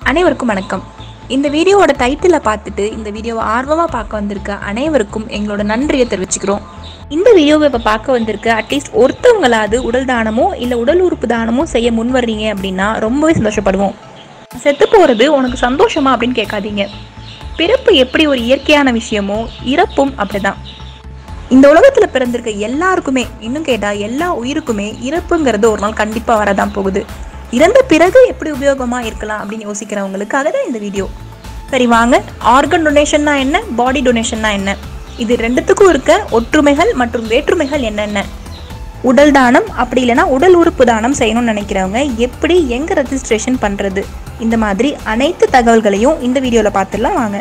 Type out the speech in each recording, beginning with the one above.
அனைவருக்கும் வணக்கம் இந்த வீடியோவோட டைட்டிலை பார்த்துட்டு இந்த வீடியோவை ஆர்வமாக பார்க்க வந்திருக்க அனைவருக்கும் எங்களோட நன்றியை தெரிவிச்சுக்கிறோம் இந்த வீடியோவை இப்போ பார்க்க வந்திருக்க அட்லீஸ்ட் ஒருத்தவங்களாவது உடல் தானமோ இல்லை உடல் உறுப்பு தானமோ செய்ய முன் வர்றீங்க அப்படின்னா ரொம்பவே சந்தோஷப்படுவோம் செத்து போகிறது உனக்கு சந்தோஷமா அப்படின்னு கேட்காதீங்க பிறப்பு எப்படி ஒரு இயற்கையான விஷயமோ இறப்பும் அப்படிதான் இந்த உலகத்தில் பிறந்திருக்க எல்லாருக்குமே இன்னும் கேட்டால் எல்லா உயிருக்குமே இறப்புங்கிறது ஒரு நாள் கண்டிப்பாக வரதான் போகுது இறந்த பிறகு எப்படி உபயோகமாக இருக்கலாம் அப்படின்னு யோசிக்கிறவங்களுக்காக தான் இந்த வீடியோ சரி வாங்க ஆர்கன் டொனேஷன்னா என்ன பாடி டொனேஷன்னா என்ன இது ரெண்டுத்துக்கும் இருக்க ஒற்றுமைகள் மற்றும் வேற்றுமைகள் என்னென்ன உடல் தானம் அப்படி இல்லைன்னா உடல் உறுப்பு தானம் செய்யணும்னு நினைக்கிறவங்க எப்படி எங்கே ரெஜிஸ்ட்ரேஷன் பண்ணுறது இந்த மாதிரி அனைத்து தகவல்களையும் இந்த வீடியோவில் பார்த்துடலாம் வாங்க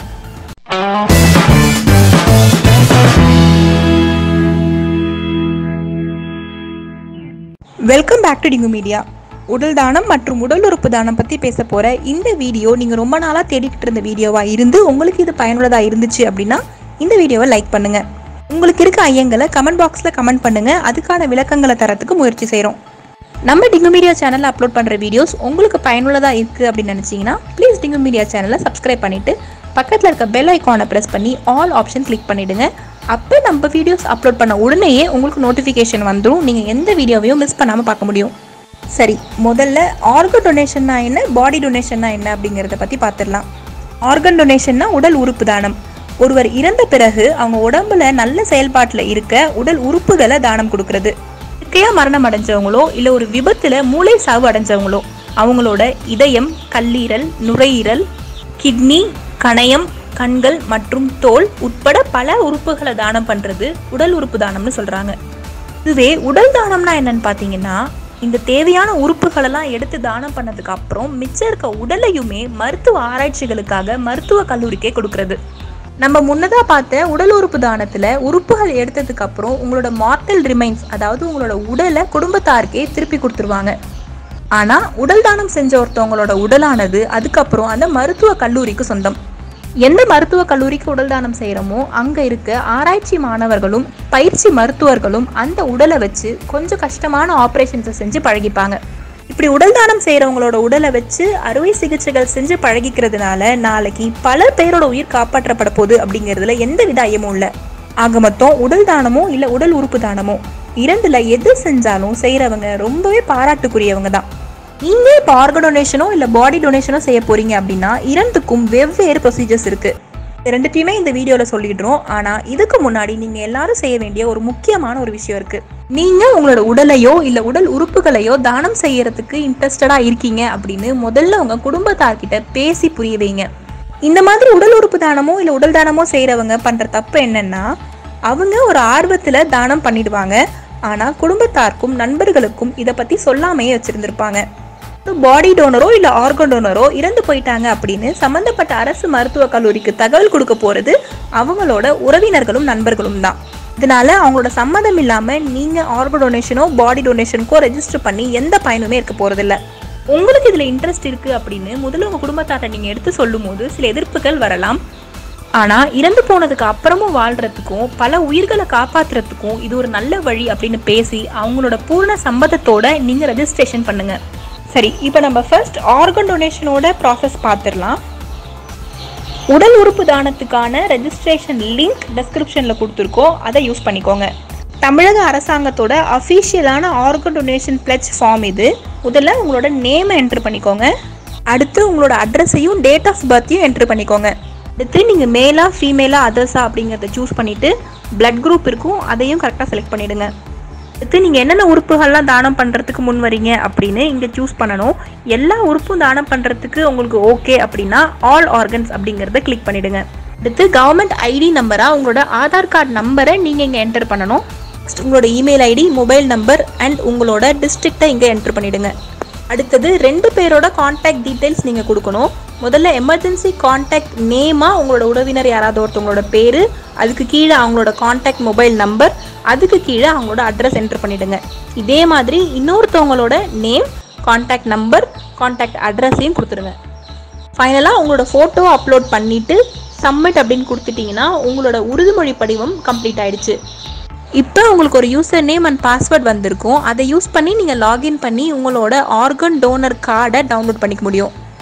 welcome back to Tingu media உடல் தானம் மற்றும் உடல் உறுப்பு தானம் பற்றி பேச போகிற இந்த வீடியோ நீங்கள் ரொம்ப நாளாக தேடிக்கிட்டு இருந்த வீடியோவாக இருந்து உங்களுக்கு இது பயனுள்ளதாக இருந்துச்சு அப்படின்னா இந்த வீடியோவை லைக் பண்ணுங்க உங்களுக்கு இருக்க ஐயங்களை கமெண்ட் பாக்ஸில் கமெண்ட் பண்ணுங்க அதுக்கான விளக்கங்களை தரத்துக்கு முயற்சி செய்கிறோம் நம்ம டிங்கு மீடியா சேனலில் அப்லோட் பண்ணுற வீடியோஸ் உங்களுக்கு பயனுள்ளதாக இருக்குது அப்படின்னு நினச்சிங்கன்னா ப்ளீஸ் டிங்கு மீடியா சேனலை சப்ஸ்கிரைப் பண்ணிவிட்டு பக்கத்தில் இருக்க பெல் ஐக்கானை ப்ரெஸ் பண்ணி ஆல் ஆப்ஷன் கிளிக் பண்ணிவிடுங்க அப்போ நம்ம வீடியோஸ் அப்லோட் பண்ண உடனேயே உங்களுக்கு நோட்டிஃபிகேஷன் வந்துடும் நீங்கள் எந்த வீடியோவையும் மிஸ் பண்ணாமல் பார்க்க முடியும் சரி முதல்ல ஆர்கன் டொனேஷன்னா என்ன பாடி டொனேஷன்னா என்ன அப்படிங்கிறத பற்றி பார்த்துடலாம் ஆர்கன் டொனேஷன்னா உடல் உறுப்பு தானம் ஒருவர் இறந்த பிறகு அவங்க உடம்புல நல்ல செயல்பாட்டில் இருக்க உடல் உறுப்புகளை தானம் கொடுக்கறது இயற்கையா மரணம் அடைஞ்சவங்களோ இல்லை ஒரு விபத்தில் மூளை சாவு அடைஞ்சவங்களோ அவங்களோட இதயம் கல்லீரல் நுரையீரல் கிட்னி கணையம் கண்கள் மற்றும் தோல் உட்பட பல உறுப்புகளை தானம் பண்றது உடல் உறுப்பு தானம்னு சொல்றாங்க இதுவே உடல் தானம்னா என்னன்னு பார்த்தீங்கன்னா இந்த தேவையான உறுப்புகளெல்லாம் எடுத்து தானம் பண்ணதுக்கு அப்புறம் மிச்சம் இருக்க உடலையுமே மருத்துவ ஆராய்ச்சிகளுக்காக மருத்துவ கல்லூரிக்கே கொடுக்கறது நம்ம முன்னதா பார்த்த உடல் உறுப்பு தானத்துல உறுப்புகள் எடுத்ததுக்கு அப்புறம் உங்களோட மார்டல் ரிமைன்ஸ் அதாவது உங்களோட உடலை குடும்பத்தாருக்கே திருப்பி கொடுத்துருவாங்க ஆனா உடல் தானம் செஞ்ச ஒருத்தவங்களோட உடலானது அதுக்கப்புறம் அந்த மருத்துவ கல்லூரிக்கு சொந்தம் எந்த மருத்துவ கல்லூரிக்கு உடல் தானம் செய்கிறோமோ அங்கே இருக்க ஆராய்ச்சி மாணவர்களும் பயிற்சி மருத்துவர்களும் அந்த உடலை வச்சு கொஞ்சம் கஷ்டமான ஆப்ரேஷன்ஸை செஞ்சு பழகிப்பாங்க இப்படி உடல் தானம் செய்கிறவங்களோட உடலை வச்சு அறுவை சிகிச்சைகள் செஞ்சு பழகிக்கிறதுனால நாளைக்கு பல பேரோட உயிர் காப்பாற்றப்பட போகுது அப்படிங்கிறதுல எந்த வித ஐயமும் இல்லை ஆக மொத்தம் உடல் தானமோ இல்லை உடல் உறுப்பு தானமோ இரண்டுல எது செஞ்சாலும் செய்கிறவங்க ரொம்பவே பாராட்டுக்குரியவங்க தான் நீங்க இப்போ ஆர்கன் டொனேஷனோ இல்லை பாடி டொனேஷனோ செய்ய போறீங்க அப்படின்னா இரண்டுக்கும் வெவ்வேறு ப்ரொசீஜர்ஸ் இருக்கு இது ரெண்டுத்தையுமே இந்த வீடியோவில் சொல்லிடுறோம் ஆனால் இதுக்கு முன்னாடி நீங்கள் எல்லாரும் செய்ய வேண்டிய ஒரு முக்கியமான ஒரு விஷயம் இருக்கு நீங்கள் உங்களோட உடலையோ இல்லை உடல் உறுப்புகளையோ தானம் செய்யறதுக்கு இன்ட்ரெஸ்டடாக இருக்கீங்க அப்படின்னு முதல்ல உங்கள் குடும்பத்தார்கிட்ட பேசி புரிய வைங்க இந்த மாதிரி உடல் உறுப்பு தானமோ இல்லை உடல் தானமோ செய்கிறவங்க பண்ணுற தப்பு என்னன்னா அவங்க ஒரு ஆர்வத்தில் தானம் பண்ணிடுவாங்க ஆனால் குடும்பத்தாருக்கும் நண்பர்களுக்கும் இதை பற்றி சொல்லாமையே வச்சுருந்துருப்பாங்க பாடி டோனரோ இல்லை ஆர்கன் டோனரோ இறந்து போயிட்டாங்க அப்படின்னு சம்மந்தப்பட்ட அரசு மருத்துவக் கல்லூரிக்கு தகவல் கொடுக்க போகிறது அவங்களோட உறவினர்களும் நண்பர்களும் தான் இதனால அவங்களோட சம்மதம் இல்லாமல் நீங்கள் ஆர்கன் டொனேஷனோ பாடி டொனேஷனுக்கோ ரெஜிஸ்டர் பண்ணி எந்த பயனுமே இருக்க போகிறதில்ல உங்களுக்கு இதில் இன்ட்ரெஸ்ட் இருக்குது அப்படின்னு முதல்ல உங்கள் குடும்பத்தார்ட்ட நீங்கள் எடுத்து சொல்லும்போது சில எதிர்ப்புகள் வரலாம் ஆனால் இறந்து போனதுக்கு அப்புறமும் வாழ்கிறதுக்கும் பல உயிர்களை காப்பாற்றுறதுக்கும் இது ஒரு நல்ல வழி அப்படின்னு பேசி அவங்களோட பூர்ண சம்மதத்தோட நீங்கள் ரெஜிஸ்ட்ரேஷன் பண்ணுங்கள் சரி இப்போ நம்ம ஃபர்ஸ்ட் ஆர்கன் டொனேஷனோட ப்ராசஸ் பார்த்துடலாம் உடல் உறுப்பு தானத்துக்கான ரெஜிஸ்ட்ரேஷன் லிங்க் டெஸ்கிரிப்ஷனில் கொடுத்துருக்கோம் அதை யூஸ் பண்ணிக்கோங்க தமிழக அரசாங்கத்தோட அஃபீஷியலான ஆர்கன் டொனேஷன் பிளட்ஜ் ஃபார்ம் இது முதல்ல உங்களோட நேமை என்ட்ரு பண்ணிக்கோங்க அடுத்து உங்களோட அட்ரஸையும் டேட் ஆஃப் பர்த்தையும் என்ட்ரு பண்ணிக்கோங்க அடுத்து நீங்கள் மேலா ஃபீமேலா அதர்ஸா அப்படிங்கிறத சூஸ் பண்ணிவிட்டு பிளட் குரூப் இருக்கும் அதையும் கரெக்டாக செலக்ட் பண்ணிவிடுங்க அடுத்து நீங்கள் என்னென்ன உறுப்புகள்லாம் தானம் பண்ணுறதுக்கு முன் வரீங்க அப்படின்னு இங்கே சூஸ் பண்ணணும் எல்லா உறுப்பும் தானம் பண்ணுறதுக்கு உங்களுக்கு ஓகே அப்படின்னா ஆல் ஆர்கன்ஸ் அப்படிங்கிறத கிளிக் பண்ணிவிடுங்க அடுத்து கவர்மெண்ட் ஐடி நம்பராக உங்களோட ஆதார் கார்டு நம்பரை நீங்கள் இங்கே என்டர் பண்ணணும் நெக்ஸ்ட் உங்களோட email ID mobile number and உங்களோட டிஸ்ட்ரிக்டை இங்கே என்டர் பண்ணிவிடுங்க அடுத்தது ரெண்டு பேரோட காண்டாக்ட் டீட்டெயில்ஸ் நீங்கள் கொடுக்கணும் முதல்ல எமர்ஜென்சி காண்டாக்ட் நேமாக உங்களோட உறவினர் யாராவது ஒருத்தவங்களோட பேர் அதுக்கு கீழே அவங்களோட காண்டாக்ட் மொபைல் நம்பர் அதுக்கு கீழே அவங்களோட அட்ரஸ் என்டர் பண்ணிவிடுங்க இதே மாதிரி இன்னொருத்தவங்களோட நேம் காண்டாக்ட் நம்பர் காண்டாக்ட் அட்ரஸையும் கொடுத்துருங்க ஃபைனலாக உங்களோட ஃபோட்டோ அப்லோட் பண்ணிவிட்டு சப்மிட் அப்படின்னு கொடுத்துட்டிங்கன்னா உங்களோட உறுதிமொழி படிவம் கம்ப்ளீட் ஆயிடுச்சு இப்போ உங்களுக்கு ஒரு யூசர் நேம் அண்ட் பாஸ்வேர்ட் வந்திருக்கும் அதை யூஸ் பண்ணி நீங்கள் லாகின் பண்ணி உங்களோட ஆர்கன் டோனர் கார்டை டவுன்லோட் பண்ணிக்க முடியும்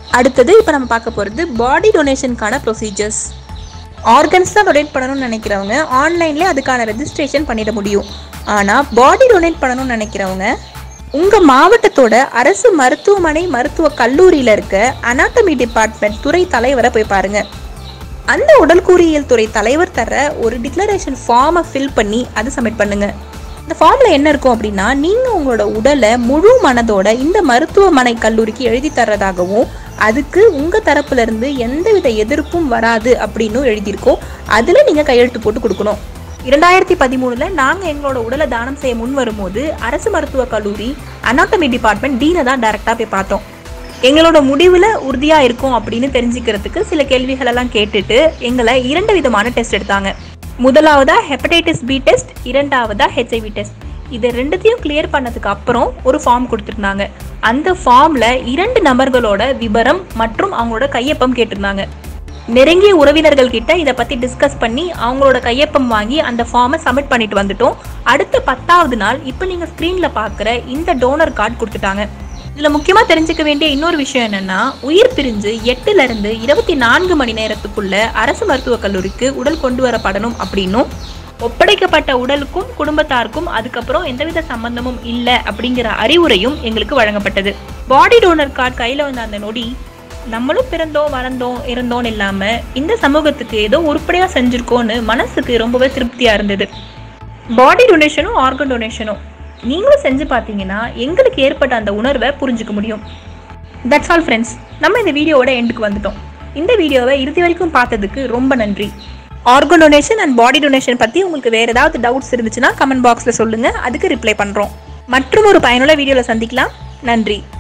அடுத்தது இப்போ நம்ம பார்க்க போகிறது பாடி டொனேஷனுக்கான ப்ரொசீஜர்ஸ் ஆர்கன்ஸ் தான் டொனேட் பண்ணணும்னு நினைக்கிறவங்க ஆன்லைன்லேயே அதுக்கான ரெஜிஸ்ட்ரேஷன் பண்ணிட முடியும் ஆனால் பாடி டொனேட் பண்ணணும்னு நினைக்கிறவங்க உங்கள் மாவட்டத்தோட அரசு மருத்துவமனை மருத்துவ கல்லூரியில் இருக்க அனாட்டமி டிபார்ட்மெண்ட் துறை தலைவரை போய் பாருங்க அந்த உடல்கூறியல் துறை தலைவர் தர ஒரு டிக்ளரேஷன் ஃபார்மை ஃபில் பண்ணி அதை சப்மிட் பண்ணுங்க இந்த ஃபார்மில் என்ன இருக்கும் அப்படின்னா நீங்கள் உங்களோட உடலை முழு மனதோட இந்த மருத்துவமனை கல்லூரிக்கு எழுதி தர்றதாகவும் அதுக்கு உங்கள் தரப்புல இருந்து எந்தவித எதிர்ப்பும் வராது அப்படின்னும் எழுதியிருக்கோம் அதில் நீங்கள் கையெழுத்து போட்டு கொடுக்கணும் இரண்டாயிரத்தி பதிமூணில் நாங்கள் எங்களோட உடலை தானம் செய்ய முன் வரும்போது அரசு மருத்துவக் கல்லூரி அனாட்டமி டிபார்ட்மெண்ட் டீனை தான் டைரெக்டாக போய் பார்த்தோம் எங்களோட முடிவில் உறுதியாக இருக்கும் அப்படின்னு தெரிஞ்சுக்கிறதுக்கு சில கேள்விகள் எல்லாம் கேட்டுட்டு எங்களை இரண்டு விதமான டெஸ்ட் எடுத்தாங்க முதலாவதா ஹெப்படைட்டிஸ் பி டெஸ்ட் இரண்டாவதா ஹெச்ஐவி டெஸ்ட் இது ரெண்டுத்தையும் கிளியர் பண்ணதுக்கு அப்புறம் ஒரு ஃபார்ம் கொடுத்துருந்தாங்க அந்த ஃபார்மில் இரண்டு நபர்களோட விவரம் மற்றும் அவங்களோட கையொப்பம் கேட்டிருந்தாங்க நெருங்கிய உறவினர்கள் கிட்ட இதை பற்றி டிஸ்கஸ் பண்ணி அவங்களோட கையொப்பம் வாங்கி அந்த ஃபார்மை சப்மிட் பண்ணிட்டு வந்துட்டோம் அடுத்த பத்தாவது நாள் இப்போ நீங்கள் ஸ்க்ரீனில் பார்க்குற இந்த டோனர் கார்டு கொடுத்துட்டாங்க இதில் முக்கியமாக தெரிஞ்சுக்க வேண்டிய இன்னொரு விஷயம் என்னன்னா உயிர் பிரிஞ்சு எட்டுல இருந்து இருபத்தி நான்கு மணி நேரத்துக்குள்ள அரசு மருத்துவக் கல்லூரிக்கு உடல் கொண்டு வரப்படணும் அப்படின்னும் ஒப்படைக்கப்பட்ட உடலுக்கும் குடும்பத்தாருக்கும் அதுக்கப்புறம் எந்தவித சம்பந்தமும் இல்லை அப்படிங்கிற அறிவுரையும் எங்களுக்கு வழங்கப்பட்டது பாடி டோனர் கார்டு கையில் வந்த அந்த நொடி நம்மளும் பிறந்தோம் வளர்ந்தோம் இருந்தோம்னு இல்லாமல் இந்த சமூகத்துக்கு ஏதோ உருப்படியாக செஞ்சுருக்கோன்னு மனசுக்கு ரொம்பவே திருப்தியாக இருந்தது பாடி டொனேஷனும் ஆர்கன் டொனேஷனும் நீங்களும் செஞ்சு பார்த்தீங்கன்னா எங்களுக்கு ஏற்பட்ட அந்த உணர்வை புரிஞ்சுக்க முடியும் தட்ஸ் ஆல் ஃப்ரெண்ட்ஸ் நம்ம இந்த வீடியோவோட எண்டுக்கு வந்துட்டோம் இந்த வீடியோவை இறுதி வரைக்கும் பார்த்ததுக்கு ரொம்ப நன்றி organ donation and body donation பற்றி உங்களுக்கு வேறு ஏதாவது டவுட்ஸ் இருந்துச்சுன்னா கமெண்ட் பாக்ஸில் சொல்லுங்கள் அதுக்கு ரிப்ளை பண்ணுறோம் மற்றும் ஒரு பயனுள்ள வீடியோவில் சந்திக்கலாம் நன்றி